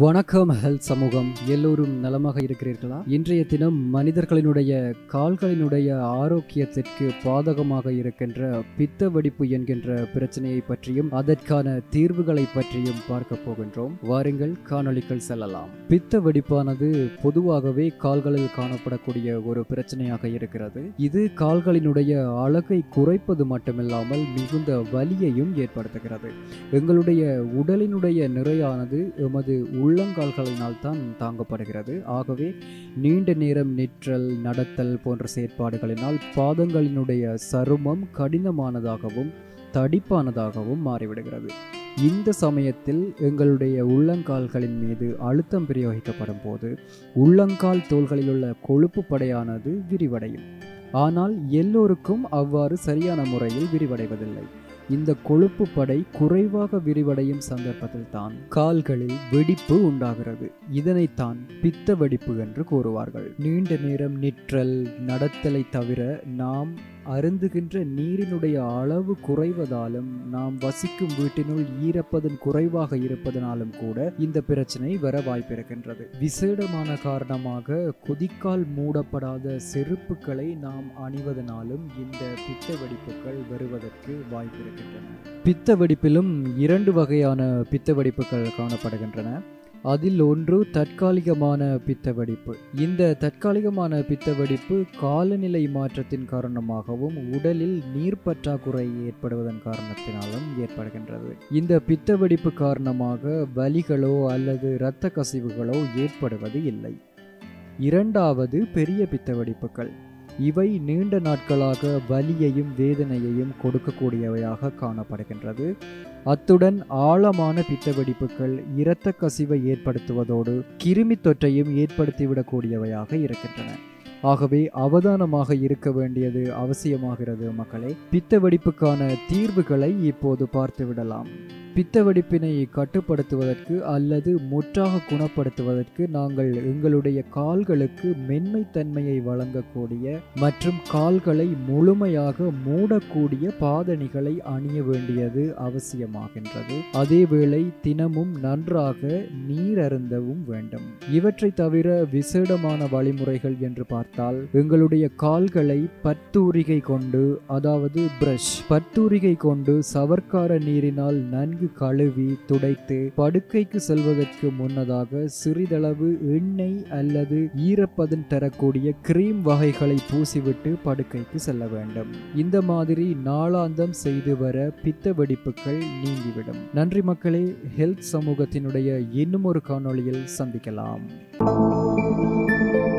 வணக்கம் ஹெல்த் சமூகம் எல்லோரும் நலமாக இருக்கிறீர்களா இன்றைய தினம் மனிதர்களினுடைய கால்களினுடைய ஆரோக்கியத்திற்கு பாதகமாக இருக்கின்ற பித்த வெடிப்பு என்கின்ற பிரச்சனையை பற்றியும் அதற்கான தீர்வுகளை பற்றியும் பார்க்க போகின்றோம் வாருங்கள் காணொளிகள் செல்லலாம் பித்த வெடிப்பானது பொதுவாகவே கால்களில் காணப்படக்கூடிய ஒரு பிரச்சனையாக இருக்கிறது இது கால்களினுடைய அழகை குறைப்பது மட்டுமில்லாமல் மிகுந்த வலியையும் ஏற்படுத்துகிறது எங்களுடைய உடலினுடைய நிறையானது எமது உள்ளங்கால்களினால் தான் தாங்கப்படுகிறது ஆகவே நீண்ட நேரம் நிற்றல் நடத்தல் போன்ற செயற்பாடுகளினால் பாதங்களினுடைய சருமம் கடினமானதாகவும் தடிப்பானதாகவும் மாறிவிடுகிறது இந்த சமயத்தில் எங்களுடைய உள்ளங்கால்களின் மீது அழுத்தம் பிரயோகிக்கப்படும் போது உள்ளங்கால் தோள்களில் உள்ள கொழுப்பு படையானது விரிவடையும் ஆனால் எல்லோருக்கும் அவ்வாறு சரியான முறையில் விரிவடைவதில்லை இந்த கொழுப்பு படை குறைவாக விரிவடையும் சந்தர்ப்பத்தில் தான் கால்களில் வெடிப்பு உண்டாகிறது இதனைத்தான் பித்த வெடிப்பு என்று கூறுவார்கள் நீண்ட நேரம் நிற்றல் நடத்தலை தவிர நாம் அருந்துகின்ற நீரினுடைய அளவு குறைவதாலும் நாம் வசிக்கும் வீட்டினுள் ஈரப்பதன் குறைவாக இருப்பதனாலும் கூட இந்த பிரச்சனை வர வாய்ப்பிருக்கின்றது விசேடமான காரணமாக கொதிக்கால் மூடப்படாத செருப்புகளை நாம் அணிவதனாலும் இந்த பித்த வெடிப்புகள் வருவதற்கு வாய்ப்பிருக்கின்றன பித்த வெடிப்பிலும் இரண்டு வகையான பித்த வெடிப்புகள் காணப்படுகின்றன அதில் ஒன்று தற்காலிகமான பித்த வெடிப்பு இந்த தற்காலிகமான பித்த வெடிப்பு காலநிலை மாற்றத்தின் காரணமாகவும் உடலில் நீர் பற்றாக்குறை ஏற்படுவதன் காரணத்தினாலும் ஏற்படுகின்றது இந்த பித்த வெடிப்பு காரணமாக வலிகளோ அல்லது இரத்த கசிவுகளோ ஏற்படுவது இல்லை இரண்டாவது பெரிய பித்த வெடிப்புகள் இவை நீண்ட நாட்களாக வலியையும் வேதனையையும் கொடுக்கக்கூடியவையாக காணப்படுகின்றது அத்துடன் ஆழமான பித்த வெடிப்புகள் இரத்த கசிவை ஏற்படுத்துவதோடு கிருமி தொற்றையும் ஏற்படுத்திவிடக்கூடியவையாக இருக்கின்றன ஆகவே அவதானமாக இருக்க வேண்டியது அவசியமாகிறது மக்களே பித்த வெடிப்புக்கான தீர்வுகளை இப்போது பார்த்து விடலாம் பித்த வெடிப்பினை கட்டுப்படுத்துவதற்கு அல்லது முற்றாக குணப்படுத்துவதற்கு நாங்கள் எங்களுடைய கால்களுக்கு மென்மைத்தன்மையை வழங்கக்கூடிய மற்றும் கால்களை முழுமையாக மூடக்கூடிய பாதணிகளை அணிய வேண்டியது அவசியமாகின்றது அதேவேளை தினமும் நன்றாக நீர் அருந்தவும் வேண்டும் இவற்றை தவிர விசேடமான வழிமுறைகள் என்று பார்த்தால் எங்களுடைய கால்களை பத்தூரிகை கொண்டு அதாவது பிரஷ் பத்தூரிகை கொண்டு சவர்க்கார நீரினால் நன்கு நன்கு கழுவி துடைத்து படுக்கைக்கு செல்வதற்கு முன்னதாக சிறிதளவு எண்ணெய் அல்லது ஈரப்பதன் தரக்கூடிய கிரீம் வகைகளை பூசிவிட்டு படுக்கைக்கு செல்ல வேண்டும் இந்த மாதிரி நாளாந்தம் செய்து வர பித்த வெடிப்புகள் நீங்கிவிடும் நன்றி மக்களே ஹெல்த் சமூகத்தினுடைய இன்னும் ஒரு காணொளியில் சந்திக்கலாம்